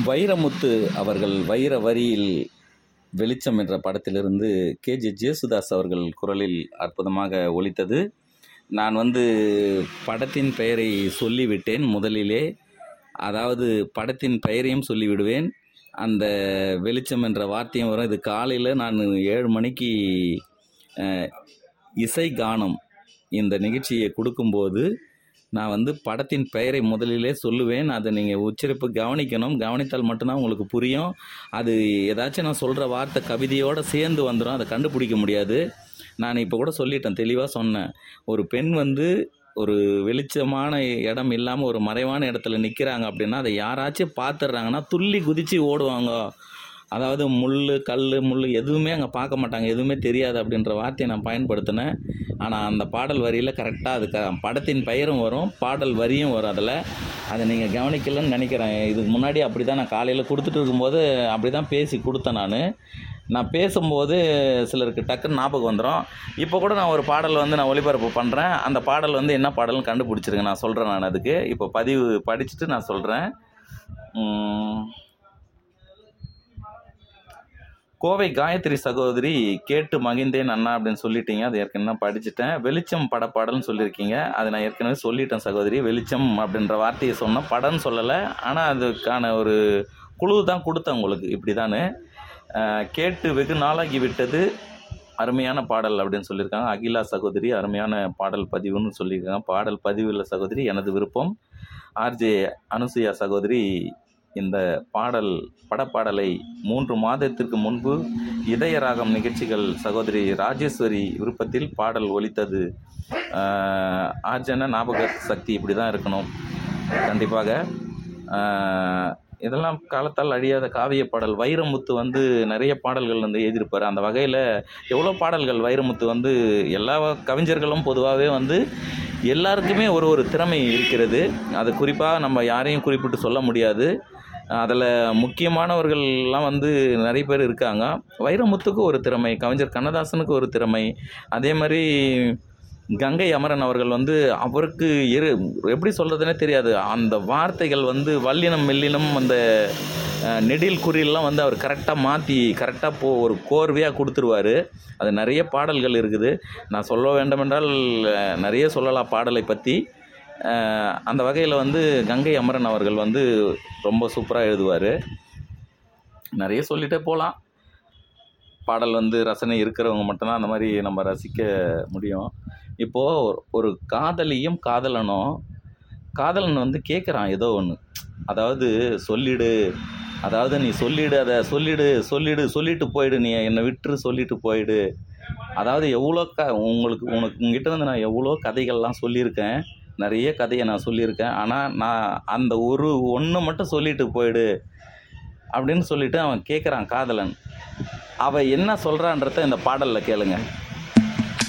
வைரமுத்து அவர்கள் வைர வரியில் வெளிச்சம் என்ற படத்திலிருந்து கேஜே ஜேசுதாஸ் அவர்கள் குரலில் அற்புதமாக ஒலித்தது நான் வந்து படத்தின் பெயரை சொல்லிவிட்டேன் முதலிலே அதாவது படத்தின் பெயரையும் சொல்லிவிடுவேன் அந்த வெளிச்சம் என்ற வார்த்தையும் வரும் இது காலையில் நான் ஏழு மணிக்கு அஹ், இசை கானம் இந்த நிகழ்ச்சியை கொடுக்கும்போது நான் வந்து படத்தின் பெயரை முதலிலே சொல்லுவேன் அதை நீங்கள் உச்சரிப்பு கவனிக்கணும் கவனித்தால் மட்டும்தான் உங்களுக்கு புரியும் அது ஏதாச்சும் நான் சொல்கிற வார்த்தை கவிதையோடு சேர்ந்து வந்துடும் அதை கண்டுபிடிக்க முடியாது நான் இப்போ கூட சொல்லிட்டேன் தெளிவாக சொன்னேன் ஒரு பெண் வந்து ஒரு வெளிச்சமான இடம் இல்லாமல் ஒரு மறைவான இடத்துல நிற்கிறாங்க அப்படின்னா அதை யாராச்சும் பார்த்துடுறாங்கன்னா துள்ளி குதித்து ஓடுவாங்க அதாவது முள் கல் முள் எதுவுமே அங்கே பார்க்க மாட்டாங்க எதுவுமே தெரியாது அப்படின்ற வார்த்தையை நான் பயன்படுத்தினேன் ஆனால் அந்த பாடல் வரியில் கரெக்டாக அது க படத்தின் பெயரும் வரும் பாடல் வரியும் வரும் அதில் அதை நீங்கள் கவனிக்கலன்னு நினைக்கிறேன் இதுக்கு முன்னாடி அப்படி தான் நான் காலையில் கொடுத்துட்டு இருக்கும்போது அப்படி தான் பேசி கொடுத்தேன் நான் நான் பேசும்போது சிலருக்கு டக்குன்னு ஞாபகம் வந்துடும் இப்போ கூட நான் ஒரு பாடல் வந்து நான் ஒளிபரப்பு பண்ணுறேன் அந்த பாடல் வந்து என்ன பாடல்னு கண்டுபிடிச்சிருங்க நான் சொல்கிறேன் நான் அதுக்கு இப்போ பதிவு படிச்சுட்டு நான் சொல்கிறேன் கோவை காயத்ரி சகோதரி கேட்டு மகிழ்ந்தேன் அண்ணா அப்படின்னு சொல்லிட்டீங்க அது ஏற்கனவே நான் படிச்சுட்டேன் வெளிச்சம் படப்பாடல்னு சொல்லியிருக்கீங்க அதை நான் ஏற்கனவே சொல்லிட்டேன் சகோதரி வெளிச்சம் அப்படின்ற வார்த்தையை சொன்னேன் படம்னு சொல்லலை ஆனால் அதுக்கான ஒரு குழு தான் கொடுத்தேன் உங்களுக்கு இப்படி தானே கேட்டு வெகு நாளாகி விட்டது அருமையான பாடல் அப்படின்னு சொல்லியிருக்காங்க அகிலா சகோதரி அருமையான பாடல் பதிவுன்னு சொல்லியிருக்காங்க பாடல் பதிவில் சகோதரி எனது விருப்பம் ஆர்ஜே அனுசுயா சகோதரி இந்த பாடல் படப்பாடலை மூன்று மாதத்திற்கு முன்பு இதய ராகம் நிகழ்ச்சிகள் சகோதரி ராஜேஸ்வரி விருப்பத்தில் பாடல் ஒலித்தது ஆஹ் ஆர்ஜன ஞாபக சக்தி இப்படி தான் இருக்கணும் கண்டிப்பாக ஆஹ் இதெல்லாம் காலத்தால் அழியாத காவிய பாடல் வைரமுத்து வந்து நிறைய பாடல்கள் வந்து எழுதியிருப்பார் அந்த வகையில் எவ்வளோ பாடல்கள் வைரமுத்து வந்து எல்லா கவிஞர்களும் பொதுவாகவே வந்து எல்லாருக்குமே ஒரு ஒரு திறமை இருக்கிறது அது குறிப்பாக நம்ம யாரையும் குறிப்பிட்டு சொல்ல முடியாது அதில் முக்கியமானவர்கள்லாம் வந்து நிறைய பேர் இருக்காங்க வைரமுத்துக்கு ஒரு திறமை கவிஞர் கண்ணதாசனுக்கு ஒரு திறமை அதே மாதிரி கங்கை அமரன் அவர்கள் வந்து அவருக்கு இரு எப்படி சொல்கிறதுனே தெரியாது அந்த வார்த்தைகள் வந்து வல்லினம் மெல்லினம் அந்த அஹ், நெடில் குறியெல்லாம் வந்து அவர் கரெக்டாக மாற்றி கரெக்டாக போ ஒரு கோர்வையாக கொடுத்துருவாரு அது நிறைய பாடல்கள் இருக்குது நான் சொல்ல வேண்டுமென்றால் அஹ், நிறைய சொல்லலாம் பாடலை பற்றி அஹ், அந்த வகையில் வந்து கங்கை அமரன் அவர்கள் வந்து ரொம்ப சூப்பராக எழுதுவார் நிறைய சொல்லிகிட்டே போகலாம் பாடல் வந்து ரசனை இருக்கிறவங்க மட்டும்தான் அந்த மாதிரி நம்ம ரசிக்க முடியும் இப்போது ஒரு காதலியும் காதலனும் காதலன் வந்து கேட்குறான் ஏதோ ஒன்று அதாவது சொல்லிடு அதாவது நீ சொல்லிடு அதை சொல்லிடு சொல்லிடு சொல்லிட்டு போயிடு நீ என்னை விட்டுரு சொல்லிட்டு போயிடு அதாவது எவ்வளோ க உங்களுக்கு உனக்கு உங்ககிட்ட வந்து நான் எவ்வளோ கதைகள்லாம் சொல்லியிருக்கேன் நிறைய கதையை நான் சொல்லியிருக்கேன் ஆனால் நான் அந்த ஒரு ஒன்று மட்டும் சொல்லிட்டு போயிடு அப்படின்னு சொல்லிட்டு அவன் கேட்குறான் காதலன் அவ என்ன சொல்கிறான்றத இந்த பாடலில் கேளுங்க